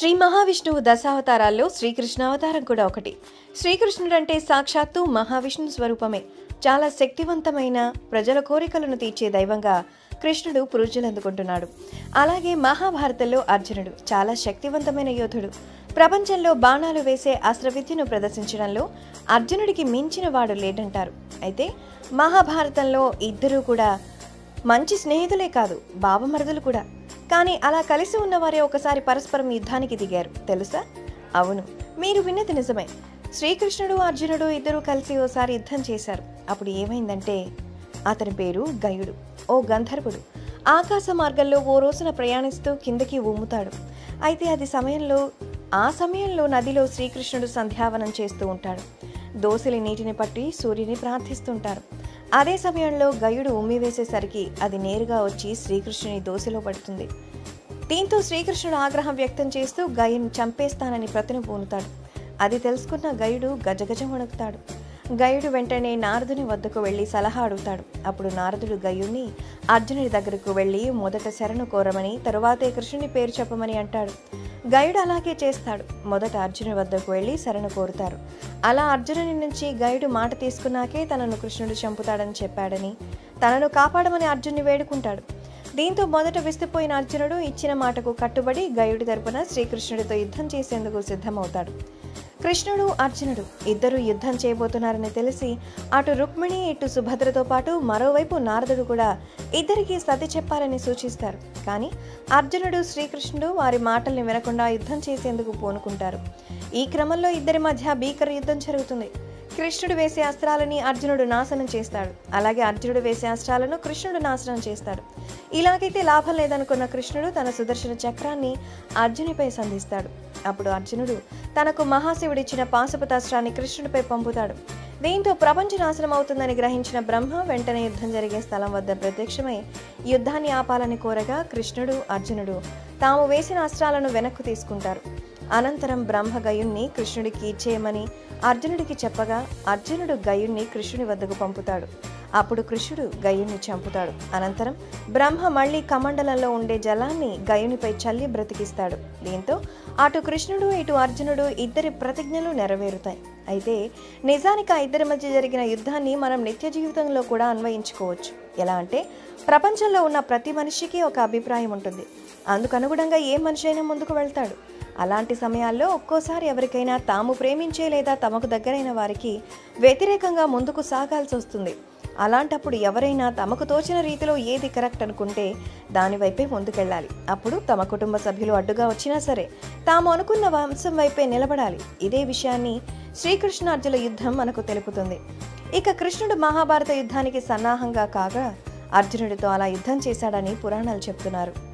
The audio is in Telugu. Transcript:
శ్రీ మహావిష్ణువు దశావతారాల్లో శ్రీకృష్ణ అవతారం కూడా ఒకటి శ్రీకృష్ణుడు అంటే సాక్షాత్తు మహావిష్ణు స్వరూపమే చాలా శక్తివంతమైన ప్రజల కోరికలను తీర్చే దైవంగా కృష్ణుడు పూజలు అందుకుంటున్నాడు అలాగే మహాభారతంలో అర్జునుడు చాలా శక్తివంతమైన యోధుడు ప్రపంచంలో బాణాలు వేసే అస్త్ర విద్యను ప్రదర్శించడంలో అర్జునుడికి మించిన వాడు లేడంటారు అయితే మహాభారతంలో ఇద్దరూ కూడా మంచి స్నేహితులే కాదు బావమరుదులు కూడా కానీ అలా కలిసి ఉన్నవారే ఒకసారి పరస్పరం యుద్ధానికి దిగారు తెలుసా అవును మీరు విన్నది నిజమే శ్రీకృష్ణుడు అర్జునుడు ఇద్దరూ కలిసి ఓసారి యుద్ధం చేశారు అప్పుడు ఏమైందంటే అతని పేరు గయుడు ఓ గంధర్వుడు ఆకాశ మార్గంలో ఓ రోజున ప్రయాణిస్తూ కిందకి ఉమ్ముతాడు అయితే అది సమయంలో ఆ సమయంలో నదిలో శ్రీకృష్ణుడు సంధ్యావనం చేస్తూ ఉంటాడు దోసిలి నీటిని పట్టి సూర్యుని ప్రార్థిస్తుంటారు అదే సమయంలో గయుడు ఉమ్మి వేసేసరికి అది నేరుగా వచ్చి శ్రీకృష్ణుని దోసిలో పడుతుంది దీంతో శ్రీకృష్ణుడు ఆగ్రహం వ్యక్తం చేస్తూ గయుని చంపేస్తానని ప్రతిని పూనుతాడు అది తెలుసుకున్న గయుడు గజగజ వణుకుతాడు గయుడు వెంటనే నారదుని వద్దకు వెళ్ళి సలహా అడుగుతాడు అప్పుడు నారదుడు గయుణ్ణి అర్జునుడి దగ్గరకు వెళ్ళి మొదట శరణు కోరమని తరువాతే కృష్ణుని పేరు చెప్పమని అంటాడు గయుడు అలాగే చేస్తాడు మొదట అర్జునుడి వద్దకు వెళ్ళి శరణు కోరుతారు అలా అర్జునుని నుంచి గయుడు మాట తీసుకున్నాకే తనను కృష్ణుడు చంపుతాడని చెప్పాడని తనను కాపాడమని అర్జున్ని వేడుకుంటాడు దీంతో మొదట విస్తుపోయిన అర్జునుడు ఇచ్చిన మాటకు కట్టుబడి గయుడి తరపున శ్రీకృష్ణుడితో యుద్ధం చేసేందుకు సిద్ధమవుతాడు కృష్ణుడు అర్జునుడు ఇద్దరు యుద్ధం చేయబోతున్నారని తెలిసి అటు రుక్మిణి ఇటు సుభద్రతో పాటు మరోవైపు నారదుడు కూడా ఇద్దరికి సతి చెప్పాలని సూచిస్తారు కానీ అర్జునుడు శ్రీకృష్ణుడు వారి మాటల్ని వినకుండా యుద్ధం చేసేందుకు పూనుకుంటారు ఈ క్రమంలో ఇద్దరి మధ్య భీకర యుద్ధం జరుగుతుంది కృష్ణుడు వేసే అస్త్రాలని అర్జునుడు నాశనం చేస్తాడు అలాగే అర్జునుడు వేసే అస్త్రాలను కృష్ణుడు నాశనం చేస్తాడు ఇలాగైతే లాభం లేదనుకున్న కృష్ణుడు తన సుదర్శన చక్రాన్ని అర్జునిపై సంధిస్తాడు అప్పుడు అర్జునుడు తనకు మహాశివుడిచ్చిన పాశుపతాస్త్రాన్ని కృష్ణుడిపై పంపుతాడు దీంతో ప్రపంచ నాశనం అవుతుందని గ్రహించిన బ్రహ్మ వెంటనే యుద్ధం జరిగే స్థలం వద్ద ప్రత్యక్షమై యుద్ధాన్ని ఆపాలని కోరగా కృష్ణుడు అర్జునుడు తాము వేసిన అస్త్రాలను వెనక్కు తీసుకుంటారు అనంతరం బ్రహ్మ గయుణ్ణి కృష్ణుడికి ఇచ్చేయమని అర్జునుడికి చెప్పగా అర్జునుడు గయుణ్ణి కృష్ణుని వద్దకు పంపుతాడు అప్పుడు కృష్ణుడు గయుణ్ణి చంపుతాడు అనంతరం బ్రహ్మ మళ్ళీ కమండలంలో ఉండే జలాన్ని గయునిపై చల్లి బ్రతికిస్తాడు దీంతో అటు కృష్ణుడు ఇటు అర్జునుడు ఇద్దరి ప్రతిజ్ఞలు నెరవేరుతాయి అయితే నిజానికి ఆ ఇద్దరి మధ్య జరిగిన యుద్ధాన్ని మనం నిత్య జీవితంలో కూడా అన్వయించుకోవచ్చు ఎలా అంటే ప్రపంచంలో ఉన్న ప్రతి మనిషికి ఒక అభిప్రాయం ఉంటుంది అందుకు అనుగుణంగా ఏ మనిషి అయినా ముందుకు వెళ్తాడు అలాంటి సమయాల్లో ఒక్కోసారి ఎవరికైనా తాము ప్రేమించే లేదా తమకు దగ్గరైన వారికి వ్యతిరేకంగా ముందుకు సాగాల్సి వస్తుంది అలాంటప్పుడు ఎవరైనా తమకు తోచిన రీతిలో ఏది కరెక్ట్ అనుకుంటే దానివైపే ముందుకెళ్ళాలి అప్పుడు తమ కుటుంబ సభ్యులు అడ్డుగా వచ్చినా సరే తాము అనుకున్న వంశం వైపే నిలబడాలి ఇదే విషయాన్ని శ్రీకృష్ణార్జుల యుద్ధం మనకు తెలుపుతుంది ఇక కృష్ణుడు మహాభారత యుద్ధానికి సన్నాహంగా కాగా అర్జునుడితో అలా యుద్ధం చేశాడని పురాణాలు చెప్తున్నారు